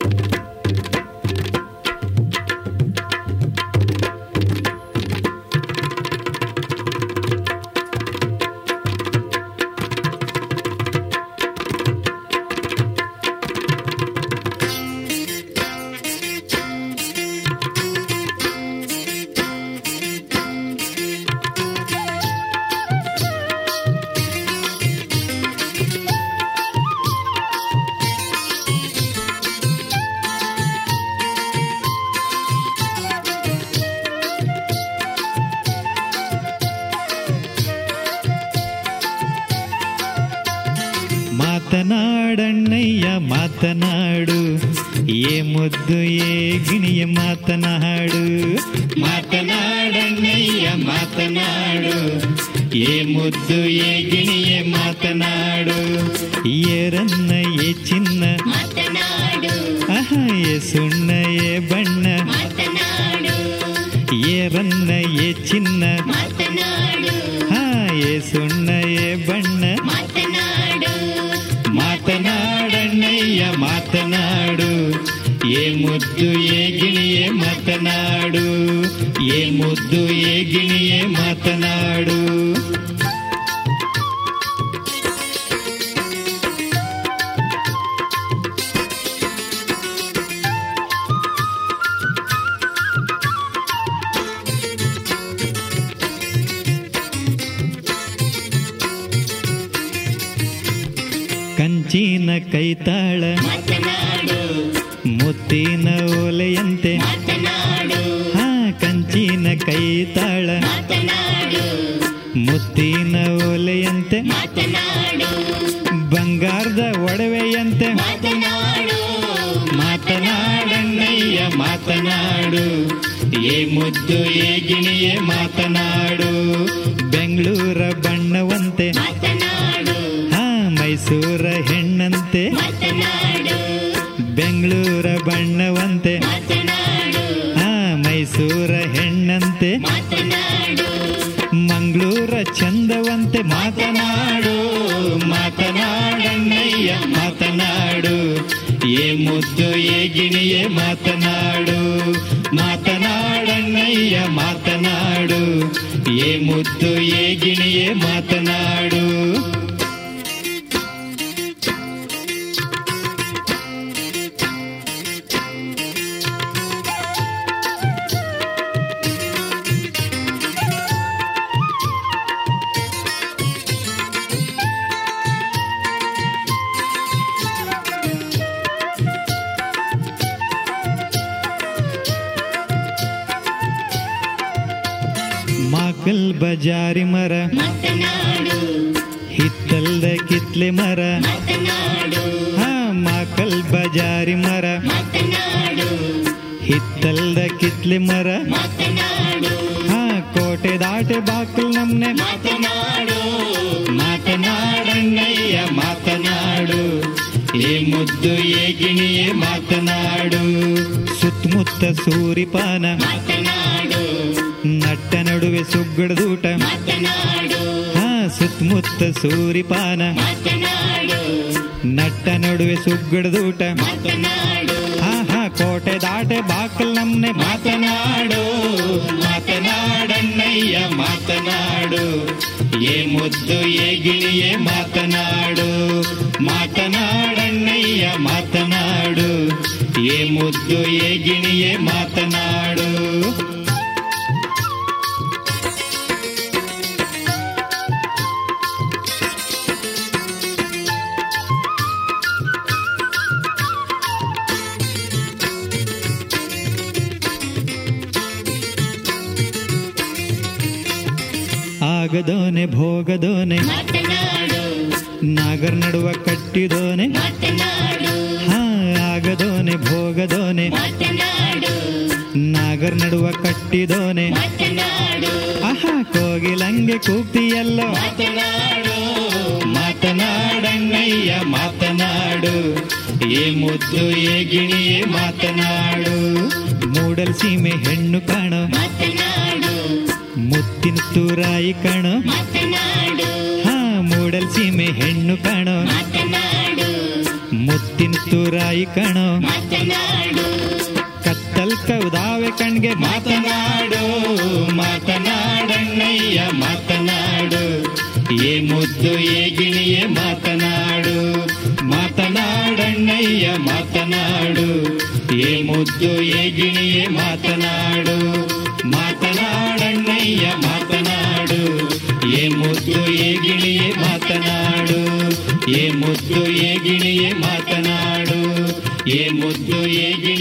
ಮಾತನಾಡಣ್ಣಯ್ಯ ಮಾತನಾಡು ಏ ಮುದ್ದು ಏ ಗಿಣಿಯ ಮಾತನಾಡು ಮಾತನಾಡಣ್ಣಯ್ಯ ಮಾತನಾಡು ಏ ಮುದ್ದು ಏ ಗಿಣಿಯ ಮಾತನಾಡು ಏರನ್ನ ಏ ಚಿನ್ನ ಮಾತನಾಡು ಅಹ ಏ ಸುಣ್ಣ ಏ ಬಣ್ಣ ಮಾತನಾಡು ಏರನ್ನ ಏ ಚಿನ್ನ ಮಾತನಾಡು ಹಾ ಏ ಸುಣ್ಣ ಏ ಬಣ್ಣ ಮಾತನಾಡು ಮಾತನಾಡಣ್ಣಯ್ಯ ಮಾತನಾಡು ಏ ಮುದ್ದು ಏ ಗಿಣಿಯೇ ಮಾತನಾಡು ಏ ಮುದ್ದು ಏ ಗಿಣಿಯೇ ಮಾತನಾಡು ಕಂಚಿನ ಕೈತಾಳ ಮಾತನಾಡು ಮುತ್ತಿನ ಓಲೆಯಂತೆ ಮಾತನಾಡು ಹಾ ಕಂಚಿನ ಕೈತಾಳ ಮಾತನಾಡು ಮುತ್ತಿನ ಓಲೆಯಂತೆ ಮಾತನಾಡು ಬಂಗಾರದ ಒಡವೆಯಂತೆ ಮಾತನಾಡು ಮಾತನಾಡಣ್ಣಯ್ಯ ಮಾತನಾಡು ಏ ಮುದ್ದು ಏ ಗಿಣಿಯೇ ಮಾತನಾಡು ಬೆಂಗಳೂರ ಬಣ್ಣವಂತೆ ಮಾತನಾಡು ಹಾ ಮೈಸೂರ ಹೆಣ್ಣಂತೆ ಮಾತನಾಡು ಬೆಂಗಳೂರ ಬಣ್ಣವಂತೆ ಮಾತನಾಡು ಹಾ ಮೈಸೂರ ಹೆಣ್ಣಂತೆ ಮಾತನಾಡು ಮಂಗಳೂರ ಚಂದವಂತೆ ಮಾತನಾಡು ಮಾತನಾಡಣ್ಣಯ್ಯ ಮಾತನಾಡು ಏ ಮುದ್ದು ಏ ಗಿಣಿಯೇ ಮಾತನಾಡು ಮಾತನಾಡಣ್ಣಯ್ಯ ಮಾತನಾಡು ಏ ಮುದ್ದು ಏ ಗಿಣಿಯೇ ಮಾತನಾಡು ಮಾಕಲ್ ಬಜಾರಿ ಮರ ಮಾತನಾಡು ಹಿತ್ತಲ್ದ ಕಿತ್ಲೆ ಮರ ಮಾತನಾಡು ಹಾ ಮಾಕಲ್ ಬಜಾರಿ ಮರ ಮಾತನಾಡು ಹಿತ್ತಲ್ದ ಕಿತ್ಲೆ ಮರ ಮಾತನಾಡು ಹಾ ಕೋಟೆ ದಾಟೆ ಬಾಕಲ್ ನಮ್ನೆ ಮಾತನಾಡು ಮಾತನಾಡಣ್ಣಯ್ಯ ಮಾತನಾಡು ಏ ಮುದ್ದು ಏ ಗಿಣಿಯೇ ಮಾತನಾಡು ಸುತ್ತಮುತ್ತ ಸೂರಿಪಾನ ಮಾತನಾಡು ನಟ್ಟ ನಡುವೆ ಸುಗ್ಗಡದೂಟ ಮಾತನಾಡು ಹಾ ಸುತ್ತಮುತ್ತ ಸೂರಿಪಾನ ಮಾತನಾಡು ನಟ್ಟ ನಡುವೆ ಸುಗ್ಗಡದೂಟ ಮಾತನಾಡು ಹಾ ಹಾ ಕೋಟೆ ದಾಟೆ ಬಾಕಲ್ ನಮ್ನೆ ಮಾತನಾಡು ಮಾತನಾಡಣ್ಣಯ್ಯ ಮಾತನಾಡು ಏ ಮುದ್ದು ಏ ಗಿಣಿಯೇ ಮಾತನಾಡು ಮಾತನಾಡಣ್ಣಯ್ಯ ಮಾತನಾಡು ಏ ಮುದ್ದು ಏ ಗಿಣಿಯೇ ಮಾತನಾಡು ಆಗದೋನೆ ಭೋಗದೋನೆ ಮಾತನಾಡು ನಾಗರ್ ನಡುವ ಕಟ್ಟಿದೋನೆ ಮಾತನಾಡು ಹಾ ಆಗದೋನೆ ಭೋಗದೋನೆ ಮಾತನಾಡು ನಾಗರ್ ನಡುವ ಕಟ್ಟಿದೋನೆ ಮಾತನಾಡು ಆಹಾ ಕೋಗಿಲಂಗೆ ಕೂಗ್ತಿಯಲ್ಲೋ ಮಾತನಾಡು ಮಾತನಾಡಣ್ಣಯ್ಯ ಮಾತನಾಡು ಏ ಮುದ್ದು ಏ ಗಿಣಿಯೇ ಮಾತನಾಡು ಮೂಡಲ್ ಸೀಮೆ ಹೆಣ್ಣು ಕಾಣೋ ಮಾತನಾಡು ಮುತ್ತಿನ ತೂರಾಯಿ ಕಾಣೋ ಮಾತನಾಡು ಹಾ ಮೂಡಲ್ ಸೀಮೆ ಹೆಣ್ಣು ಕಾಣೋ ಮಾತನಾಡು ಮುತ್ತಿನ ಕಿತ್ತೂರಾಯಿ ಕಣೋ ಮಾತನಾಡು ಕತ್ತಲ್ ಕೌದಾವೆ ಕಣ್ಗೆ ಮಾತನಾಡು ಮಾತನಾಡಣ್ಣಯ್ಯ ಮಾತನಾಡು ಏ ಮುದ್ದು ಏ ಗಿಣಿಯೇ ಮಾತನಾಡು ಮಾತನಾಡಣ್ಣಯ್ಯ ಮಾತನಾಡು ಏ ಮುದ್ದು ಏ ಗಿಣಿಯೇ ಮಾತನಾಡು ಮಾತನಾಡಣ್ಣಯ್ಯ ಮಾತನಾಡು ಏ ಮುದ್ದು ಏ ಗಿಣಿಯೇ ಮಾತನಾಡು ಏ ಮುದ್ದು ಏ ಗಿಣಿಯೇ ಮಾತನಾಡು ಏ ಮುದ್ದು ಏ ಗಿಣಿ